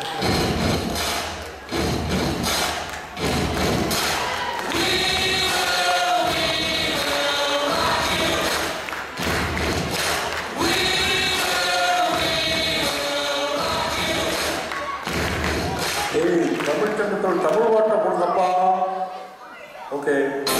ஏய் தமிழ் சங்கத்தோட தமிழ் வாட்ட போடுங்கப்பா okay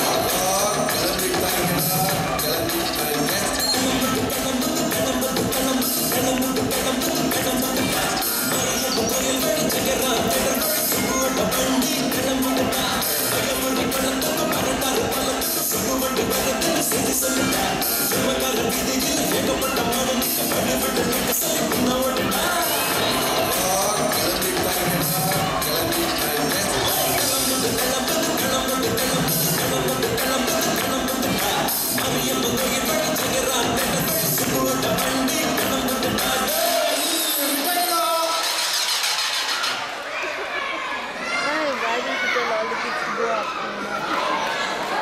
Hi, why did you tell all the kids to go up?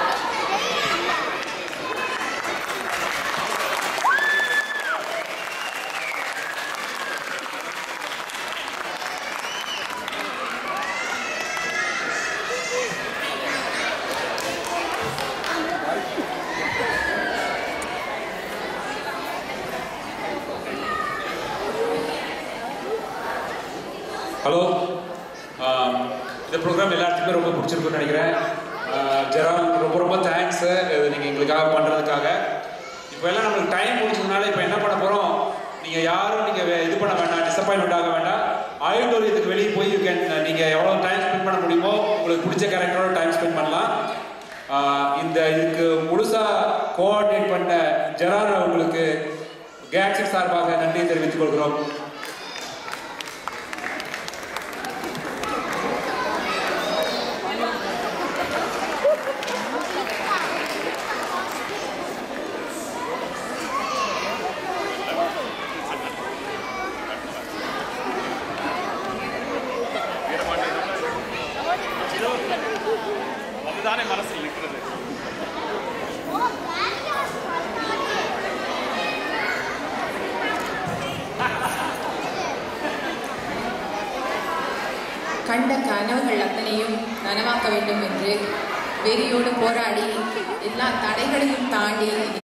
Hello ஆம், இந்த ப்ரோக்ராம் எல்லாத்துக்குமே ரொம்ப பிடிச்சிருக்குன்னு நினைக்கிறேன் ஆஹ், ஜெராம் ரொம்ப ரொம்ப தேங்க்ஸு இது நீங்கள் எங்களுக்காக பண்ணுறதுக்காக இப்போ எல்லாம் நம்மளுக்கு டைம் முடிச்சதுனால இப்போ என்ன பண்ண போகிறோம் நீங்கள் யாரும் நீங்கள் இது பண்ண வேண்டாம் டிசப்பாயின்மெண்ட் ஆக வேண்டாம் ஆயுர்வேதத்துக்கு வெளியே போய் யூ கேன் நீங்கள் எவ்வளோ டைம் ஸ்பெண்ட் பண்ண முடியுமோ உங்களுக்கு பிடிச்ச கேரக்டரோட டைம் ஸ்பெண்ட் பண்ணலாம் ஆஹ், இந்த இதுக்கு முழுசாக கோஆர்டினேட் பண்ண ஜெரார் அவங்களுக்கு கேக்ஸிட் சார்பாக நன்றியை தெரிவித்துக் கொள்கிறோம் அதுதானே மனசில் நிற்கிறது கண்ட கனவுகள் அத்தனையும் நனவாக்க வேண்டும் என்று வெறியோடு போராடி எல்லா தடைகளையும் தாண்டி